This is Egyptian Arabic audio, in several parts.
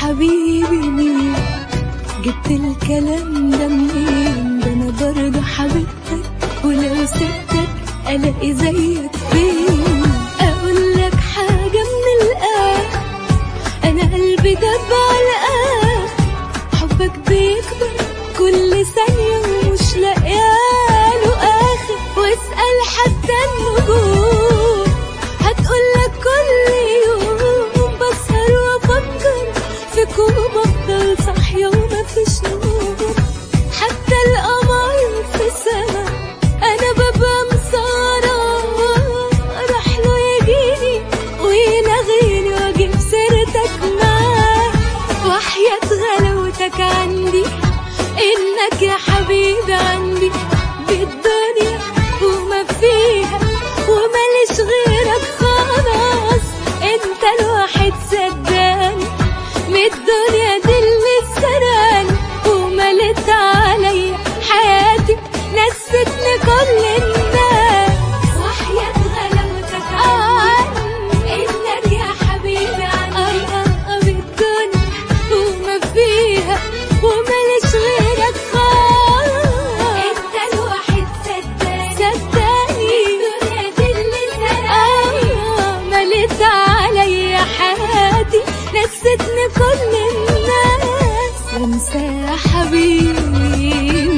حبيبي مين جبت الكلام ده منين ده انا برضه حبيبتك ولو سبتك الاقي زيك فين اقول لك حاجه من الاخر انا قلبي دب على الاخر حبك بيكبر كل ثانيه ومش لاقياله اخر واسال حتى النجوم هتقولك كل يوم بسهر وافكر فيك وبفضل صاحيه ومفيش نور حتى القمر في السما انا ببقى مسهرة راح له يجيني ويلغيني واجيب سيرتك معاه وحياة غلاوتك عندي انك يا حبيبي عندي بالدنيا وما فيها وماليش غيرك خلاص انت الواحد صدقني من الدنيا دي اللي سرقاني وملت عليا حياتي نستني كل الناس وحياة غلاوتك عني انك يا حبيبي عني بالدنيا وما فيها وماليش غيرك خالص انت الواحد صدقني صدقني الدنيا دي اللي سرقاني ملت عليا حياتي نستني كل الناس وانسى يا حبيبي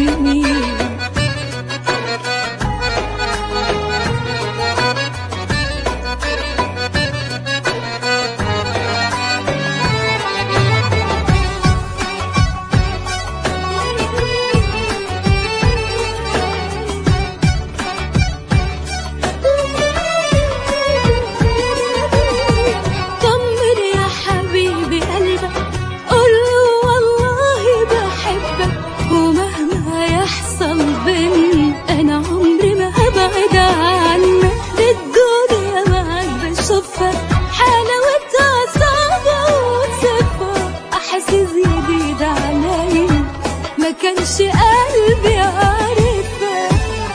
طمن يا حبيبي قلبك قول له والله بحبك ومهما يحصل بينا انا عمري ما هبعد عنك دي الدنيا معاك بشوفها حلاوتها صعبة وصفها احاسيس جديدة عليا ما كانش قلبي عارفها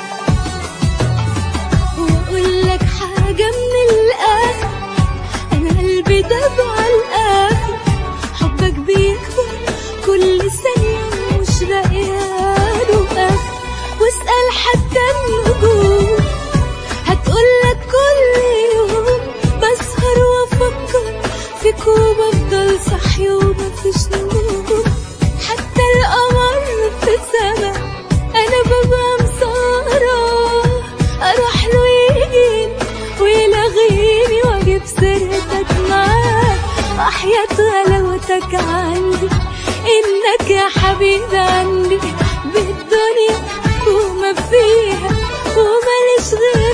واقول لك حاجة من الاخر انا قلبي دب على الاخر حبك بيكبر كل ثانية مش لاقياله اخر واسأل حتى النجوم هتقولك كل يوم بسهر وافكر فيك وبفضل صاحية ومفيش نجوم حتى القمر في السما انا ببقى مسهرة اروح له يجيني ويلغيني واجيب سيرتك معاه وحياة غلاوتك عندي انك يا حبيبي عندي بالدنيا وما فيها وماليش غير